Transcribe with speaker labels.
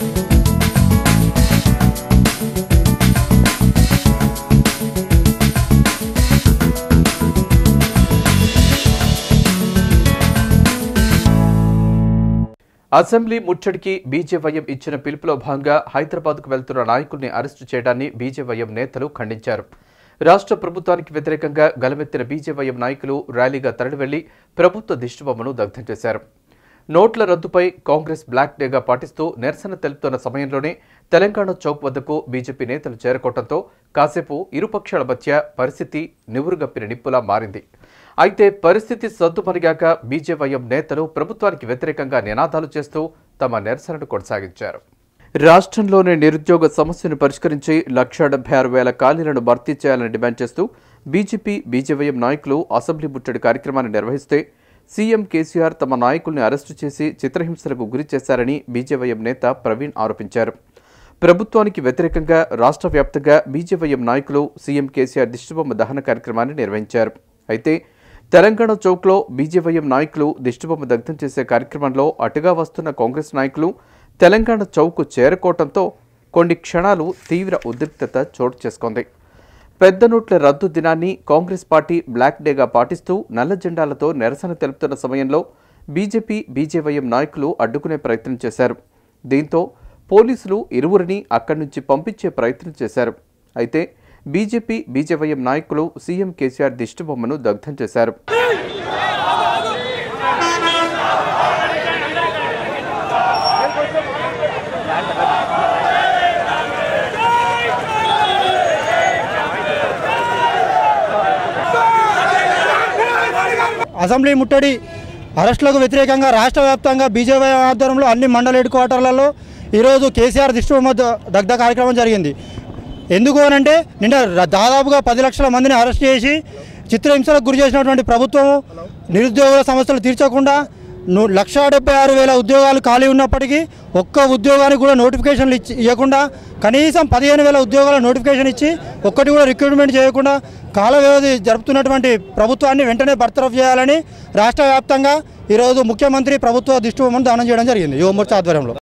Speaker 1: assembly ముట్టడికి BJYM ఇచ్చిన పిలుపులో భాగంగా హైదరాబాద్కు వెళ్తున్న నాయకుల్ని అరెస్టు చేయడాన్ని బీజేవైఎం నేతలు ఖండించారు రాష్ట్ర ప్రభుత్వానికి వ్యతిరేకంగా గలమెత్తిన బీజేవైఎం నాయకులు ర్యాలీగా తరలివెళ్లి ప్రభుత్వ దిష్టిబొమ్మను దగ్ధం చేశారు నోట్ల రద్దుపై కాంగ్రెస్ బ్లాక్ డేగా పాటిస్తూ నిరసన తెలుపుతున్న సమయంలోనే తెలంగాణ చౌక్ వద్దకు బీజేపీ నేతలు చేరుకోవడంతో కాసేపు ఇరుపక్షాల మధ్య పరిస్థితి నివురుగప్పిన నిప్పులా మారింది అయితే పరిస్థితి సద్దుమణిగాక బీజేవైఎం నేతలు ప్రభుత్వానికి వ్యతిరేకంగా నినాదాలు చేస్తూ తమ నిరసనను కొనసాగించారు రాష్ట్రంలోని నిరుద్యోగ సమస్యను పరిష్కరించి లక్ష డెబ్బై ఆరు వేల ఖాళీలను భర్తీ చేయాలని డిమాండ్ చేస్తూ బీజేపీ బీజేవైఎం నాయకులు అసెంబ్లీ ముట్టడి కార్యక్రమాన్ని నిర్వహిస్తే సీఎం కేసీఆర్ తమ నాయకుల్ని అరెస్టు చేసి చిత్రహింసలకు గురి చేశారని బీజేవైఎం నేత ప్రవీణ్ ఆరోపించారు ప్రభుత్వానికి వ్యతిరేకంగా రాష్ట్ర వ్యాప్తంగా బీజేవైఎం నాయకులు సీఎం కేసీఆర్ దిష్టిబొమ్మ దహన కార్యక్రమాన్ని నిర్వహించారు అయితే తెలంగాణ చౌక్లో బీజేవైఎం నాయకులు దిష్టిబొమ్మ దగ్ధం చేసే కార్యక్రమంలో అటుగా వస్తున్న కాంగ్రెస్ నాయకులు తెలంగాణ చౌక్ చేరుకోవడంతో కొన్ని క్షణాలు తీవ్ర ఉద్రిక్తత చోటు చేసుకుంది పెద్ద నోట్ల రద్దు దినాన్ని కాంగ్రెస్ పార్టీ బ్లాక్ డేగా పాటిస్తూ నల్ల జెండాలతో నిరసన తెలుపుతున్న సమయంలో బీజేపీ బీజేవైఎం నాయకులు అడ్డుకునే ప్రయత్నం చేశారు దీంతో పోలీసులు ఇరువురిని అక్కడి నుంచి పంపించే ప్రయత్నం చేశారు అయితే బీజేపీ బీజేవైఎం నాయకులు సీఎం కేసీఆర్ దిష్టిబొమ్మను దగ్ధం చేశారు
Speaker 2: అసెంబ్లీ ముట్టడి అరెస్టులకు వ్యతిరేకంగా రాష్ట్ర వ్యాప్తంగా బీజేపీ ఆధ్వర్యంలో అన్ని మండల హెడ్ క్వార్టర్లలో ఈరోజు కేసీఆర్ దిష్టిబొమ్మ ద- దగ్ధ కార్యక్రమం జరిగింది ఎందుకు అనంటే నిన్న ర- దాదాపుగా పది లక్షల మందిని అరెస్ట్ చేసి చిత్రహింసలకు గురి చేసినటువంటి ప్రభుత్వం నిరుద్యోగుల సమస్యలు తీర్చకుండా ను- లక్షా డెబ్బై ఆరు వేల ఉద్యోగాలు ఖాళీ ఉన్నప్పటికీ ఒక్క ఉద్యోగానికి కూడా నోటిఫికేషన్లు ఇచ్చి ఇవ్వకుండా కనీసం పదిహేను వేల ఉద్యోగాల నోటిఫికేషన్ ఇచ్చి ఒక్కటి కూడా రిక్రూట్మెంట్ చేయకుండా కాల వ్యవధి జరుపుతున్నటువంటి ప్రభుత్వాన్ని వెంటనే బర్తరఫ్ చేయాలని రాష్ట్ర వ్యాప్తంగా ఈరోజు ముఖ్యమంత్రి ప్రభుత్వ దిష్టిబొమ్మను దానం చేయడం జరిగింది యువమోర్చా ఆధ్వర్యంలో